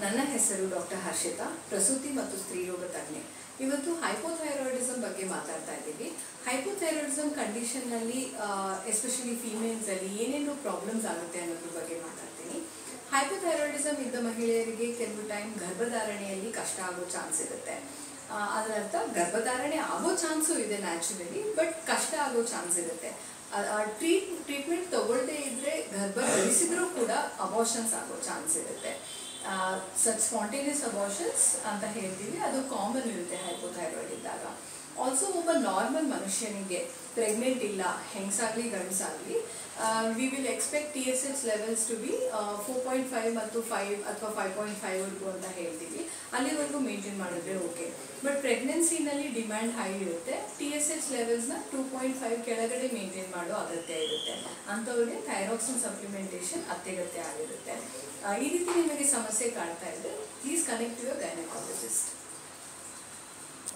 ನನ್ನ ಹೆಸರು ಡಾಕ್ಟರ್ ಹರ್ಷಿತಾ ಪ್ರಸೂತಿ ಮತ್ತು ಸ್ತ್ರೀರೋಗ ತಜ್ಞೆ ಇವತ್ತು ಹೈಪೋಥೈರಾಯ್ಡಿಸಮ್ ಬಗ್ಗೆ ಮಾತಾಡ್ತಾ ಇದ್ದೀವಿ ಹೈಪೋಥೈರಾಯ್ಡಿಸಮ್ ಕಂಡೀಷನ್ನಲ್ಲಿ ಎಸ್ಪೆಷಲಿ ಫೀಮೇಲ್ಸಲ್ಲಿ ಏನೇನು ಪ್ರಾಬ್ಲಮ್ಸ್ ಆಗುತ್ತೆ ಅನ್ನೋದ್ರ ಬಗ್ಗೆ ಮಾತಾಡ್ತೀನಿ ಹೈಪೋಥೈರಾಯ್ಡಿಸಮ್ ಇದ್ದ ಮಹಿಳೆಯರಿಗೆ ಕೆಲವು ಟೈಮ್ ಗರ್ಭಧಾರಣೆಯಲ್ಲಿ ಕಷ್ಟ ಆಗೋ ಚಾನ್ಸ್ ಇರುತ್ತೆ ಆ, ಅದರ ಅರ್ಥ ಗರ್ಭಧಾರಣೆ ಆಗೋ ಚಾನ್ಸು ಇದೆ ನ್ಯಾಚುರಲಿ ಬಟ್ ಕಷ್ಟ ಆಗೋ ಚಾನ್ಸ್ ಇರುತ್ತೆ ಟ್ರೀಟ್ ಟ್ರೀಟ್ಮೆಂಟ್ ತಗೊಳ್ಳದೇ ಇದ್ರೆ ಗರ್ಭ ಧರಿಸಿದ್ರೂ ಕೂಡ ಅಬಾರ್ಷನ್ಸ್ ಆಗೋ ಚಾನ್ಸ್ ಇರುತ್ತೆ ಸಚ್ ಸ್ಪಾಂಟೇನಿಯಸ್ ಅಬಾರ್ಷನ್ಸ್ ಅಂತ ಹೇಳ್ತೀವಿ ಅದು ಕಾಮನ್ ಇರುತ್ತೆ ಹೈಪೋಥೈರಾಯ್ಡ್ ಇದ್ದಾಗ ಆಲ್ಸೋ ಒಬ್ಬ ನಾರ್ಮಲ್ ಮನುಷ್ಯನಿಗೆ ಪ್ರೆಗ್ನೆಂಟ್ ಇಲ್ಲ ಹೆಂಗಸಾಗ್ಲಿ ಗಂಡಸಾಗ್ಲಿ we will expect T S H levels to be four point five ಮತ್ತು ಫೈವ್ ಅಥವಾ ಫೈವ್ ಪಾಯಿಂಟ್ ಫೈವ್ವರೆಗೂ ಅಂತ ಹೇಳ್ತೀವಿ ಅಲ್ಲಿವರೆಗೂ ಮೇಂಟೈನ್ ಮಾಡಿದ್ರೆ ಓಕೆ ಬಟ್ ಪ್ರೆಗ್ನೆನ್ಸಿನಲ್ಲಿ ಡಿಮ್ಯಾಂಡ್ ಹೈ ಇರುತ್ತೆ ಟಿ ಎಸ್ ಎಚ್ ಲೆವೆಲ್ಸ್ನ ಟೂ ಪಾಯಿಂಟ್ ಫೈವ್ ಕೆಳಗಡೆ ಮೇಂಟೈನ್ ಮಾಡೋ ಅಗತ್ಯ ಇರುತ್ತೆ ಅಂಥವ್ರಿಗೆ ಥೈರಾಕ್ಸಿನ್ ಸಪ್ಲಿಮೆಂಟೇಷನ್ ಅತ್ಯಗತ್ಯ ಆಗಿರುತ್ತೆ ಆ, ಈ ರೀತಿ ನಿಮಗೆ ಸಮಸ್ಯೆ ಕಾಡ್ತಾ ಇದ್ರೆ ಪ್ಲೀಸ್ ಕನೆಕ್ಟ್ ಯುವರ್ ಗೈನಕಾಲಜಿಸ್ಟ್